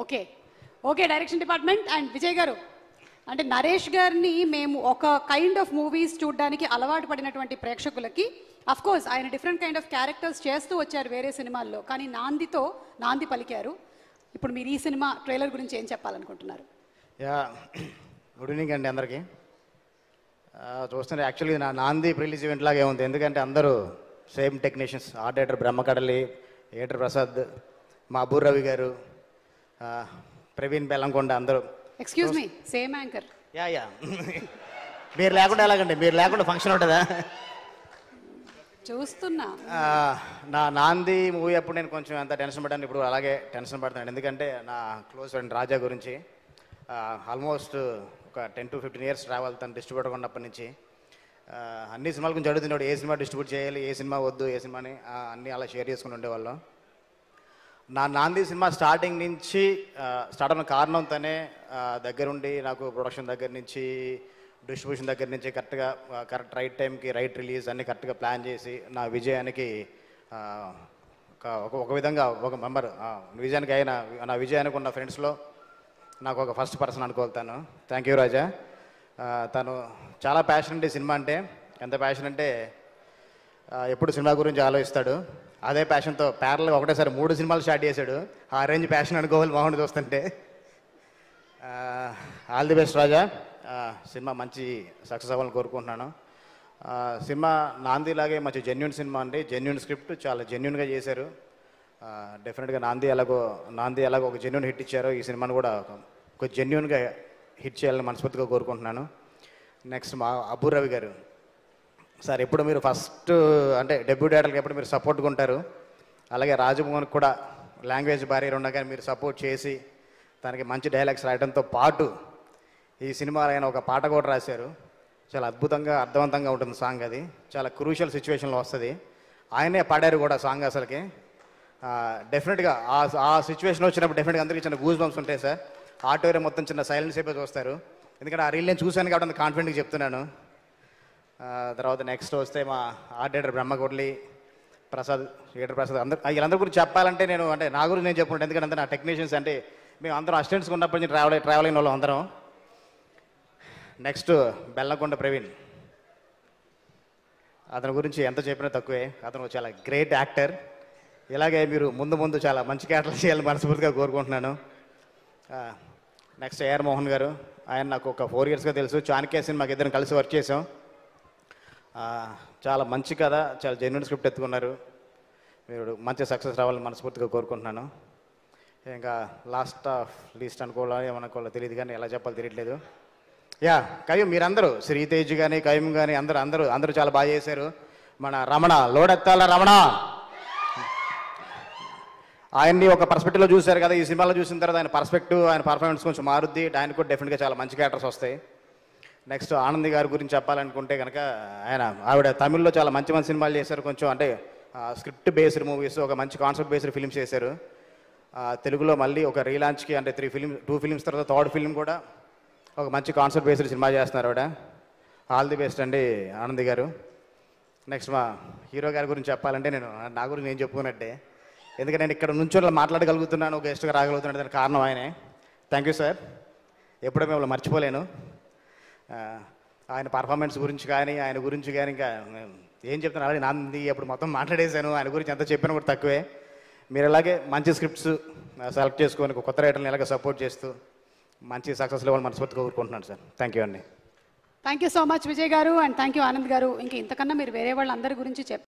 okay okay direction department and Vijay గారు అంటే నరేష్ గారిని మేము ఒక కైండ్ ఆఫ్ మూవీస్ చూడడానికి అలవాటు పడినటువంటి ప్రేక్షకులకి అఫ్ కోర్స్ ఆయన డిఫరెంట్ కైండ్ ఆఫ్ క్యారెక్టర్స్ చేస్తూ వచ్చారు వేరే సినిమాల్లో కానీ నాందితో నాంది పలికారు ఇప్పుడు మీరు ఈ సినిమా ట్రైలర్ గురించి ఏం చెప్పాలనుకుంటున్నారు యా గుడ్ ఈవినింగ్ అండి అందరికీ ఆ, చూస్తుంటే యాక్చువల్లీ నా నాంది రిలీజ్ ఈవెంట్ లాగే ఉంది ఎందుకంటే అందరూ same technicians art director Brahmakadali editor Prasad మా అబూర్ రవి గారు ఆ, ప్రవీణ్ బెల్లంకొండ అందరూ excuse me same anchor yeah yeah మీరు లేకుండా ఎలాగండి మీరు లేకుండా ఫంక్షన్ ఉంటుందా చూస్తున్నా ఆ, నా నాంది మూవీ అప్పుడు నేను కొంచెం ఎంత టెన్షన్ పడ్డాను ఇప్పుడు అలాగే టెన్షన్ పడుతున్నాను ఎందుకంటే నా క్లోజ్ ఫ్రెండ్ రాజా గురించి ఆల్మోస్ట్ ఒక ten to fifteen years travel తను డిస్ట్రిబ్యూటర్ ఉన్నప్పటి నుంచి ఆ, అన్ని సినిమాల గురించి అడుగుతున్నాడు ఏ సినిమా డిస్ట్రిబ్యూట్ చేయాలి ఏ సినిమా వద్దు ఏ సినిమాని ఆ, అన్నీ అలా షేర్ చేసుకుని ఉండేవాళ్ళం నా నాంది సినిమా స్టార్టింగ్ నుంచి ఆ, స్టార్ట్ అయిన కారణంతోనే ఆ, దగ్గరుండి నాకు ప్రొడక్షన్ దగ్గర నుంచి డిస్ట్రిబ్యూషన్ దగ్గర నుంచి కరెక్ట్గా కరెక్ట్ రైట్ టైంకి రైట్ రిలీజ్ అన్ని కరెక్ట్గా ప్లాన్ చేసి నా విజయానికి ఆ, ఒక ఒక ఒక విధంగా ఒక మెంబర్ విజయానికి అయిన నా విజయానికి ఉన్న ఫ్రెండ్స్లో నాకు ఒక ఫస్ట్ పర్సన్ అనుకోతాను థ్యాంక్ యూ రాజా ఆ, తను చాలా ప్యాషన్ ఉండే సినిమా అంటే ఎంత ప్యాషన్ అంటే ఆ, ఎప్పుడు సినిమా గురించి ఆలోచిస్తాడు అదే ప్యాషన్తో ప్యారల్గా ఒకటేసారి మూడు సినిమాలు స్టార్ట్ చేశాడు ఆ రేంజ్ ప్యాషన్ అనుకోవాలి మోహన్ చూస్తుంటే ఆల్ ది బెస్ట్ రాజా ఆ, సినిమా మంచి సక్సెస్ అవ్వాలని కోరుకుంటున్నాను ఆ, సినిమా నాందిలాగే మంచి జెన్యున్ సినిమా అండి జెన్యున్ స్క్రిప్ట్ చాలా జెన్యున్గా చేశారు డెఫినెట్గా నాంది ఎలాగో నాంది ఎలాగో ఒక జెన్యున్ హిట్ ఇచ్చారో ఈ సినిమాను కూడా ఒక- ఒక జెన్యున్గా హిట్ చేయాలని మనస్ఫూర్తిగా కోరుకుంటున్నాను నెక్స్ట్ మా అబ్బు రవి గారు సార్ ఎప్పుడు మీరు ఫస్ట్ అంటే డెబ్యూ డేటర్కి ఎప్పుడు మీరు సపోర్ట్గా ఉంటారు అలాగే రాజమోహన్ కూడా లాంగ్వేజ్ బారియర్ ఉండగా మీరు సపోర్ట్ చేసి తనకి మంచి డైలాగ్స్ రాయడంతో పాటు ఈ సినిమాలో ఆయన ఒక పాట కూడా రాశారు చాలా అద్భుతంగా అర్థవంతంగా ఉంటుంది సాంగ్ అది చాలా క్రూషియల్ సిచ్యువేషన్లో వస్తుంది ఆయనే పాడారు కూడా సాంగ్ అసలుకి డెఫినెట్గా ఆ ఆ సిచ్యువేషన్ వచ్చినప్పుడు డెఫినెట్గా అందరికీ చిన్న గూస్ బంప్స్ ఉంటాయి సార్ ఆటోరే మొత్తం చిన్న సైలెన్స్ అయిపోయి చూస్తారు ఎందుకంటే ఆ రీల్ నేను చూశాను కాబట్టి అంత కాన్ఫిడెంట్గా చెప్తున్నాను ఆ, తర్వాత నెక్స్ట్ వస్తే మా art director Brahmakadali Prasad editor Prasad అందరు వీళ్ళందరి గురించి చెప్పాలంటే నేను అంటే నా గురించి నేను చెప్పుకుంటాను ఎందుకంటే అంతా నా టెక్నీషియన్స్ అంటే మేము అందరం అసిస్టెంట్స్ ఉన్నప్పటి నుంచి ట్రావెల్ ట్రావెల్ అయిన వాళ్ళం అందరం నెక్స్ట్ బెల్లంకొండ ప్రవీణ్ అతని గురించి ఎంత చెప్పినా తక్కువే అతను చాలా గ్రేట్ యాక్టర్ ఇలాగే మీరు ముందు ముందు చాలా మంచి క్యారెక్టర్లు చేయాలని మనస్ఫూర్తిగా కోరుకుంటున్నాను నెక్స్ట్ ఏఆర్ మోహన్ గారు ఆయన నాకు ఒక ఫోర్ ఇయర్స్గా తెలుసు చాణక్య సినిమాకి ఇద్దరం కలిసి వర్క్ చేసాం ఆ, చాలా మంచి కథ చాలా జెన్యున్ స్క్రిప్ట్ ఎత్తుకున్నారు మీరు మంచి సక్సెస్ రావాలని మనస్ఫూర్తిగా కోరుకుంటున్నాను ఇంకా లాస్ట్ ఆఫ్ లీస్ట్ అనుకోవాలో ఏమనుకోవాలో తెలియదు కానీ ఎలా చెప్పాలో తెలియట్లేదు యా కయ్యం మీరందరూ శ్రీతేజ్ కానీ కయ్యం కానీ అందరూ అందరూ అందరూ చాలా బాగా చేశారు మన రమణ లోడెత్తాల రమణ ఆయన్ని ఒక పర్స్పెక్టివ్లో చూశారు కదా ఈ సినిమాలో చూసిన తర్వాత ఆయన పర్స్పెక్టివ్ ఆయన పర్ఫార్మెన్స్ కొంచెం మారుద్ది ఆయన కూడా డెఫినెట్గా చాలా మంచి క్యారెక్టర్స్ వస్తాయి నెక్స్ట్ ఆనంది గారి గురించి చెప్పాలనుకుంటే కనుక ఆయన ఆవిడ తమిళ్లో చాలా మంచి మంచి సినిమాలు చేశారు కొంచెం అంటే స్క్రిప్ట్ బేస్డ్ మూవీస్ ఒక మంచి కాన్సెప్ట్ బేస్డ్ ఫిల్మ్స్ చేశారు ఆ, తెలుగులో మళ్ళీ ఒక రీలాంచ్కి అంటే త్రీ ఫిలిం టూ ఫిలిమ్స్ తర్వాత థర్డ్ ఫిలిం కూడా ఒక మంచి కాన్సెప్ట్ బేస్డ్ సినిమా చేస్తున్నారు ఆవిడ ఆల్ ది బెస్ట్ అండి ఆనంది గారు నెక్స్ట్ మా హీరో గారి గురించి చెప్పాలంటే నేను నా గురించి నేను చెప్పుకున్నట్టే ఎందుకంటే నేను ఇక్కడ నుంచి మాట్లాడగలుగుతున్నాను ఒక గెస్ట్గా రాగలుగుతున్నాను దానికి కారణం ఆయనే థ్యాంక్ యూ సార్ ఎప్పుడూ మిమ్మల్ని మర్చిపోలేను ఆ, ఆయన పర్ఫార్మెన్స్ గురించి కానీ ఆయన గురించి కానీ ఇంకా నేను ఏం చెప్తాను అలాగే నాంది అప్పుడు మొత్తం మాట్లాడేశాను ఆయన గురించి ఎంత చెప్పినా కూడా తక్కువే మీరు అలాగే మంచి స్క్రిప్ట్స్ సెలెక్ట్ చేసుకొని ఒక కొత్త రైటర్ని ఎలాగ సపోర్ట్ చేస్తూ మంచి సక్సెస్ లెవెల్ మనస్ఫూర్తిగా కోరుకుంటున్నాను సార్ థ్యాంక్ యూ అండి thank you so much Vijay గారు అండ్ థ్యాంక్ యూ ఆనంద్ గారు ఇంక ఇంతకన్నా మీరు వేరే వాళ్ళందరి గురించి చెప్